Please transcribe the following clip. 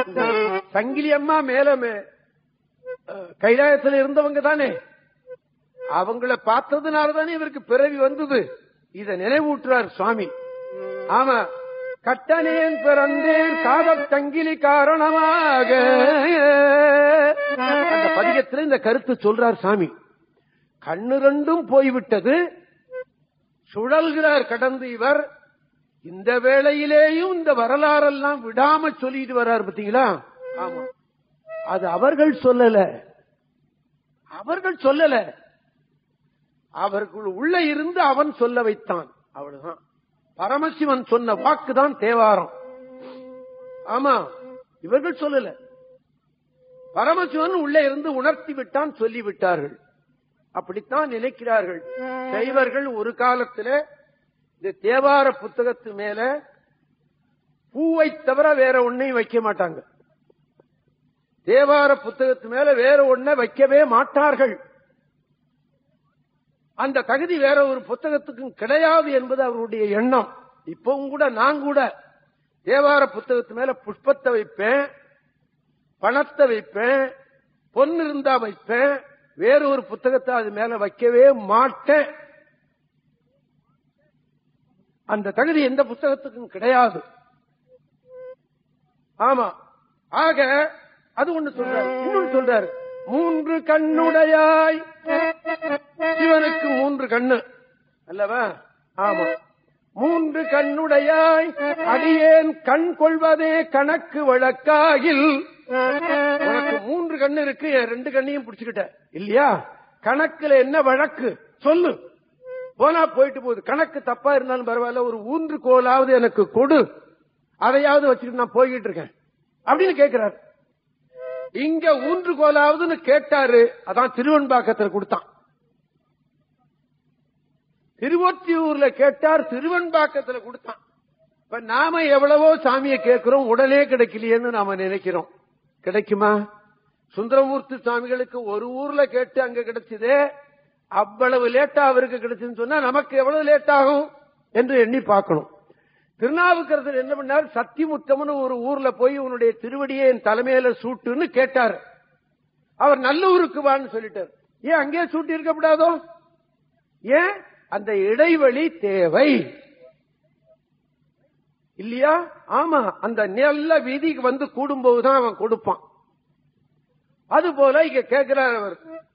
சங்கிலி அம்மா மேல மே- அஹ், கைலாயத்துல இருந்தவங்க தானே அவங்கள பார்த்ததுனால தானே இவருக்கு பிறவி வந்தது இத நினைவூட்டுறார் சுவாமி ஆமா கட்டனேன் பிறந்தேன் காதல் சங்கிலி காரணமாக அந்த பதிகத்துல இந்த கருத்து சொல்றார் சாமி கண்ணு ரெண்டும் போய்விட்டது சுழல்கிறார் கடந்து இவர் இந்த வேளையிலேயும் இந்த வரலாறெல்லாம் விடாம சொல்லிட்டு வர்றார் பாத்தீங்களா ஆமா அது அவர்கள் சொல்லல அவர்கள் சொல்லல அவர்கள் உள்ள இருந்து அவன் சொல்ல வைத்தான் அவ்வளவுதான் பரமசிவன் சொன்ன வாக்குதான் தேவாரம் ஆமா இவர்கள் சொல்லல பரமசிவன் உள்ளே இருந்து உணர்த்தி விட்டான் சொல்லி விட்டார்கள் அப்படித்தான் நினைக்கிறார்கள் சைவர்கள் ஒரு காலத்துல இந்த தேவார புத்தகத்து மேல பூவை தவிர வேற ஒன்னையும் வைக்க மாட்டாங்க தேவார புத்தகத்து மேல வேற ஒன்ன வைக்கவே மாட்டார்கள் அந்த தகுதி வேற ஒரு புத்தகத்துக்கும் கிடையாது என்பது அவருடைய எண்ணம் இப்பவும் கூட நான் கூட தேவார புத்தகத்து மேல புஷ்பத்தை வைப்பேன் பணத்தை வைப்பேன் பொன் இருந்தா வைப்பேன் வேற ஒரு புத்தகத்தை அது மேல வைக்கவே மாட்டேன் அந்த தகுதி எந்த புத்தகத்துக்கும் கிடையாது ஆமா ஆக அது ஒண்ணு சொல்றாரு இன்னொன்னு சொல்றாரு மூன்று கண்ணுடையாய் சிவனுக்கு மூன்று கண்ணு அல்லவா ஆமா மூன்று கண்ணுடையாய் அடியேன் கண் கொள்வதே கணக்கு வழக்காகில் உனக்கு மூன்று கண்ணு இருக்கு என் ரெண்டு கண்ணையும் பிடிச்சுக்கிட்ட இல்லையா கணக்குல என்ன வழக்கு சொல்லு போனா போயிட்டு போகுது கணக்கு தப்பா இருந்தாலும் பரவாயில்ல ஒரு ஊன்று கோலாவது எனக்கு கொடு அதையாவது வச்சுக்கிட்டு நான் போய்கிட்டு இருக்கேன் அப்படின்னு கேட்கிறாரு இங்க ஊன்று கோலாவதுன்னு கேட்டாரு அதான் திருவன்பாக்கத்துல கொடுத்தான் திருவொற்றியூர்ல கேட்டார் திருவன்பாக்கத்துல கொடுத்தான் இப்ப நாம எவ்வளவோ சாமியை கேட்கிறோம் உடனே கிடைக்கலையேன்னு நாம நினைக்கிறோம் கிடைக்குமா சுந்தரமூர்த்தி சுவாமிகளுக்கு ஒரு ஊர்ல கேட்டு அங்க கிடைச்சதே அவ்வளவு லேட்டா அவருக்கு கிடைச்சுன்னு சொன்னா நமக்கு எவ்வளவு லேட் ஆகும் என்று எண்ணி பார்க்கணும் திருநாவுக்கரசர் என்ன பண்ணார் சத்திமுத்தம்னு ஒரு ஊர்ல போய் உன்னுடைய திருவடியை என் தலைமையில சூட்டுன்னு கேட்டார் அவர் நல்லூருக்கு வான்னு சொல்லிட்டார் ஏன் அங்கே சூட்டி இருக்கப்படாதோ ஏன் அந்த இடைவெளி தேவை இல்லையா ஆமா அந்த நல்ல விதிக்கு வந்து கூடும்போதுதான் அவன் கொடுப்பான் அது போல இங்க கேட்கிறார் அவர்